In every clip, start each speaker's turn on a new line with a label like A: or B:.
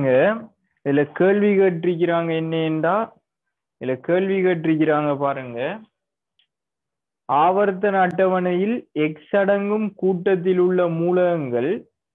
A: இங்க இதுல கேள்வி கேட்டிருக்கிறாங்க என்னண்டா இதுல கேள்வி கேட்டிருக்கிறாங்க பாருங்க ஆவர்த்தன அட்டவணையில் எக்ஸ் அடங்கும் கூட்டத்தில் உள்ள மூலகங்கள்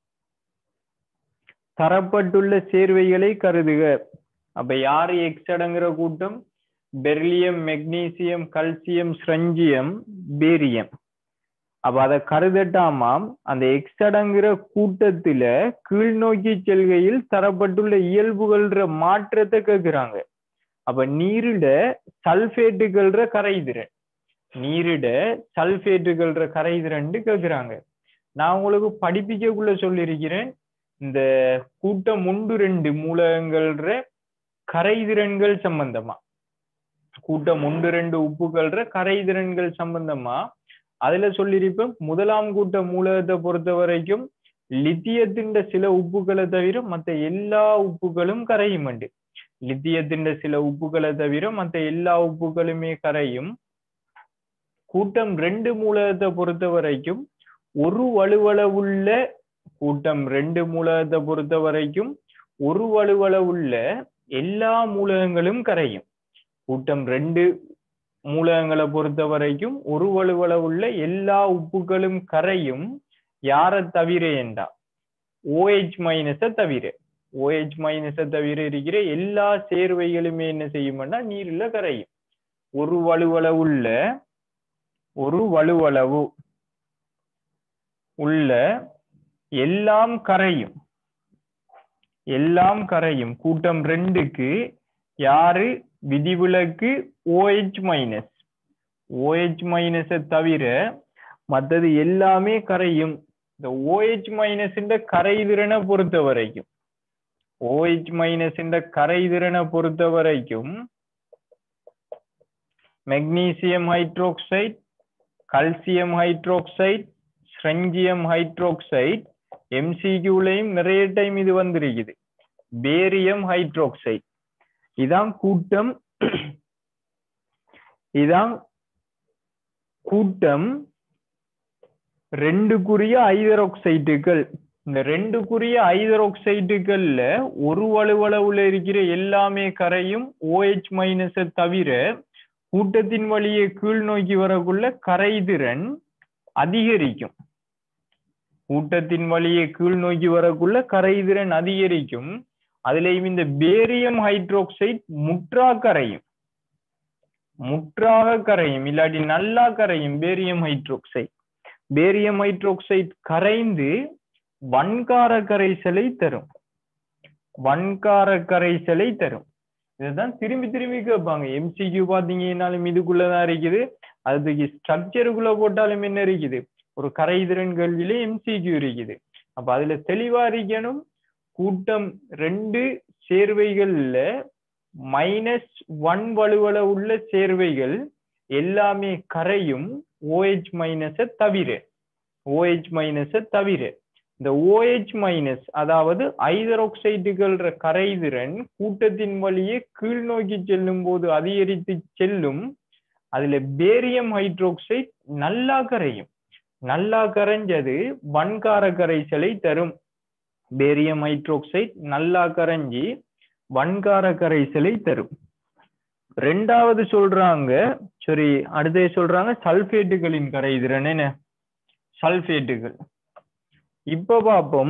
A: தரப்பட்டுள்ள சேர்வைகளை கருதுக அப்ப யாரு எக்ஸ் அடங்குற கூட்டம் beryllium magnesium calcium strontium barium அப்ப அதை கருதட்டாமாம் அந்த எக்ஸ் அடங்குற கூட்டத்துல கீழ்நோக்கி செல்கையில் தரப்பட்டுள்ள இயல்புகள்ற மாற்றத்தை கேக்குறாங்க அப்ப நீரிட சல்பேட்டுகள்ற கரைதிறன் நீரிட சல்பேட்டுகள்ற கரைதிறன் கேக்குறாங்க நான் உங்களுக்கு படிப்பிக்கக்குள்ள சொல்லியிருக்கிறேன் இந்த கூட்டம் ஒன்று ரெண்டு மூலகங்கள்ற கரைதிறன்கள் சம்பந்தமா கூட்டம் ஒன்று ரெண்டு உப்புகள்ற கரைதிறன்கள் சம்பந்தமா அதுல சொல்லியிருப்பேன் முதலாம் கூட்ட மூலகத்தை பொறுத்த வரைக்கும் லித்தியத்தின் சில உப்புகளை தவிர மத்த எல்லா உப்புகளும் கரையும் உண்டு லித்தியத்தின் சில உப்புகளை தவிர மத்த எல்லா உப்புகளுமே கரையும் கூட்டம் ரெண்டு மூலகத்தை பொறுத்த வரைக்கும் ஒரு வலுவளவுள்ள கூட்டம் ரெண்டு மூலகத்தை பொறுத்த வரைக்கும் ஒரு வலுவளவுள்ள எல்லா மூலகங்களும் கரையும் கூட்டம் ரெண்டு மூலகங்களை பொறுத்த வரைக்கும் ஒரு வலுவளவுள்ள எல்லா உப்புகளும் கரையும் யாரை தவிர என்றா ஓஹெச் மைனஸை தவிர ஓஹெச் மைனஸை தவிர இருக்கிற எல்லா சேர்வைகளுமே என்ன செய்யும்னா நீர்ல கரையும் ஒரு வலுவளவுள்ள ஒரு வலுவளவு உள்ள எல்லாம் கரையும் எல்லாம் கரையும் கூட்டம் ரெண்டுக்கு யாரு விதிவிலக்கு ஓஹெச் மைனஸ் ஓஹெச் மைனஸை தவிர மற்றது எல்லாமே கரையும் இந்த ஓஹெச் மைனஸ் கரைதிறனை பொறுத்த வரைக்கும் ஓஹெச் மைனஸ் கரைதிறனை பொறுத்த வரைக்கும் magnesium hydroxide calcium hydroxide strontium hydroxide எம்சிக்யூலையும் நிறைய டைம் இது வந்திருக்குது பேரியம் ஹைட்ரோக்சைட் இதான் கூட்டம் இதான் கூட்டம் ரெண்டுக்குரிய ஐதரோக்சைட்டுகள் இந்த ரெண்டுக்குரிய ஐதரோக்சைட்டுகள்ல ஒரு வலுவளவுல இருக்கிற எல்லாமே கரையும் ஓஹெச் மைனஸை தவிர கூட்டத்தின் வழியே கீழ் நோக்கி வரக்குள்ள கரைதிறன் அதிகரிக்கும் கூட்டத்தின் வழியே கீழ் நோக்கி வரக்குள்ள கரைதிறன் அதிகரிக்கும் அதுலயும் இந்த பேரியம் ஹைட்ரோக்சைட் முற்றா கரையும் முற்றாக கரையும் இல்லாட்டி நல்லா கரையும் பேரியம் ஹைட்ரோக்சைட் பேரியம் ஹைட்ரோக்சைட் கரைந்து வன்கார கரைசலை தரும் வன்கார கரைசலை தரும் இதுதான் திரும்பி திரும்பி கேட்பாங்க எம்சிக்யூ பாத்தீங்கன்னாலும் இதுக்குள்ளதான் இருக்குது அதுக்கு ஸ்ட்ரக்சருக்குள்ள போட்டாலும் என்ன இருக்குது ஒரு கரைதிறன் கேள்வியில எம்சிக்யூ இருக்குது அப்ப அதுல தெளிவா இருக்கணும் கூட்டம் ரெண்டு சேர்வைகள்ல மைனஸ் ஒன் வலுவல உள்ள சேர்வைகள் எல்லாமே கரையும் ஓஹெச் மைனஸை தவிர ஓஹெச் மைனஸை தவிர இந்த ஓஹெச் மைனஸ் அதாவது ஐதரோக்சைடுகள்ற கரைதிறன் கூட்டத்தின் வழியே கீழ் நோக்கி செல்லும் போது அதிகரித்து செல்லும் அதுல பேரியம் ஹைட்ரோக்சைட் நல்லா கரையும் நல்லா கரைஞ்சது வன்கார கரைசலை தரும் பேரியம் ஹைட்ரோக்சைட் நல்லா கரைஞ்சி வன்கார கரைசலை தரும் ரெண்டாவது சொல்றாங்க சரி அடுத்தது சொல்றாங்க சல்பேட்டுகளின் கரைதிறன் என்ன சல்பேட்டுகள் இப்ப பார்ப்போம்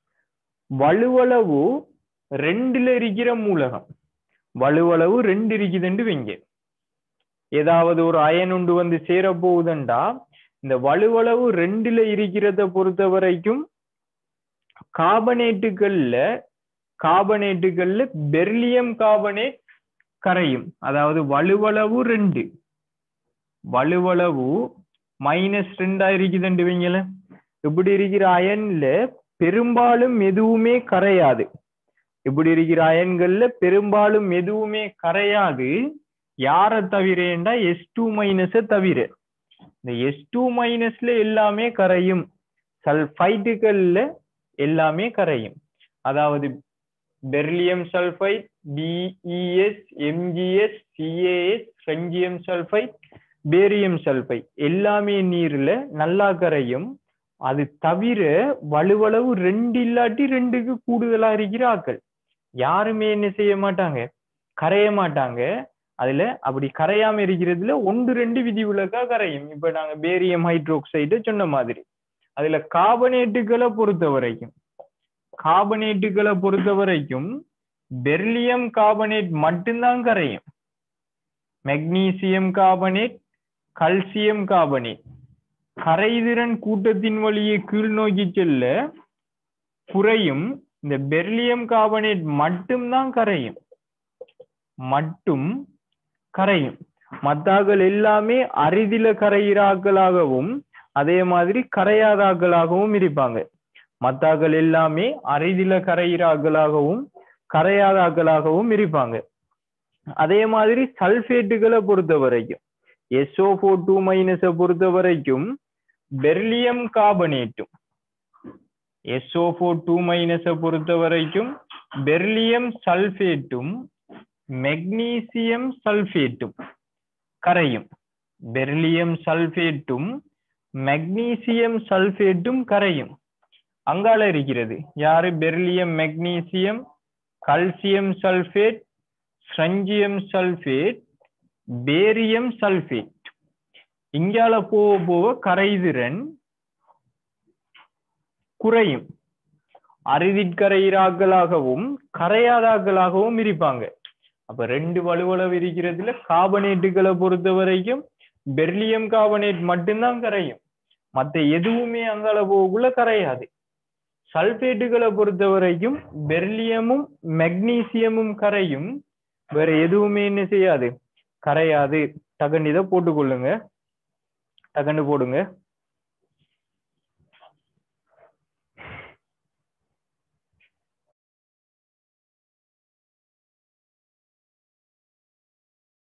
A: வலுவளவு ரெண்டுல இருக்கிற மூலகம் வலுவளவு ரெண்டு இருக்குதுண்டு வைங்க ஏதாவது ஒரு அயன் உண்டு வந்து சேர போகுதுண்டா இந்த வலுவளவு ரெண்டுல இருக்கிறத பொறுத்த வரைக்கும் கார்பனேட்டுகள்ல கார்பனேட்டுகள்ல பெர்லியம் கார்பனேட் கரையும் அதாவது வலுவளவு ரெண்டு வலுவளவு மைனஸ் ரெண்டா இருக்குதுண்டு வைங்கள இப்படி இருக்கிற அயன்ல பெரும்பாலும் எதுவுமே கரையாது இப்படி இருக்கிற அயன்கள்ல பெரும்பாலும் எதுவுமே கரையாது யார தவிரேண்டா எஸ் டூ மைனஸ தவிர இந்த எஸ் டூ மைனஸ்ல எல்லாமே கரையும் சல்பைட்டுகள்ல எல்லாமே கரையும் அதாவது beryllium sulphide BES MGS CAS strontium sulphide barium sulphide எல்லாமே நீர்ல நல்லா கரையும் அது தவிர வலுவளவு ரெண்டு இல்லாட்டி ரெண்டுக்கு கூடுதலா இருக்கிற ஆக்கள் யாருமே என்ன செய்ய மாட்டாங்க கரைய மாட்டாங்க அதுல அப்படி கரையாம இருக்கிறதுல ஒன்று ரெண்டு விதிவிலக்கா கரையும் இப்ப நாங்க பேரியம் ஹைட்ரோக்சைடு சொன்ன மாதிரி அதுல கார்பனேட்டுகளை பொறுத்த வரைக்கும் கார்பனேட்டுகளை பொறுத்த வரைக்கும் பெர்லியம் கார்பனேட் மட்டும்தான் கரையும் மெக்னீசியம் கார்பனேட் கல்சியம் கார்பனேட் கரைதிறன் கூட்டத்தின் வழியே கீழ் நோக்கி செல்ல குறையும் இந்த பெர்லியம் கார்பனேட் மட்டும்தான் கரையும் மட்டும் கரையும் மத்தாக்கள் எல்லாமே அரிதில கரையிறாக்களாகவும் அதே மாதிரி கரையாதாக்களாகவும் இருப்பாங்க மத்தாக்கள் எல்லாமே அரிதில கரையிறாக்களாகவும் கரையாதாக்களாகவும் இருப்பாங்க அதே மாதிரி சல்பேட்டுகளை பொறுத்த வரைக்கும் எஸ்ஓ ஃபோர் டூ மைனஸை பொறுத்த வரைக்கும் பெர்லியம் கார்பனேட்டும் எஸ்ஓ ஃபோர் டூ மைனஸை பொறுத்த வரைக்கும் பெர்லியம் சல்பேட்டும் மெக்னீசியம் சல்பேட்டும் கரையும் பெர்லியம் சல்பேட்டும் மெக்னீசியம் சல்பேட்டும் கரையும் அங்கால இருக்கிறது யாரு beryllium magnesium calcium sulphate strontium sulphate barium sulphate இங்கால போக போக கரைதிறன் குறையும் அறுதிக்கரையிறாக்களாகவும் கரையாதாக்களாகவும் இருப்பாங்க அப்ப ரெண்டு வலுவளவு இருக்கிறதுல கார்பனேட்டுகளை பொறுத்த வரைக்கும் பெர்லியம் கார்பனேட் மட்டும்தான் கரையும் மத்த எதுவுமே அங்கால போகக்குள்ள கரையாது சல்பேட்டுகளை பொறுத்த வரைக்கும் பெர்லியமும் மெக்னீசியமும் கரையும் வேற எதுவுமே என்ன செய்யாது கரையாது டகண்டு இதை போட்டுக்கொள்ளுங்க டகண்டு போடுங்க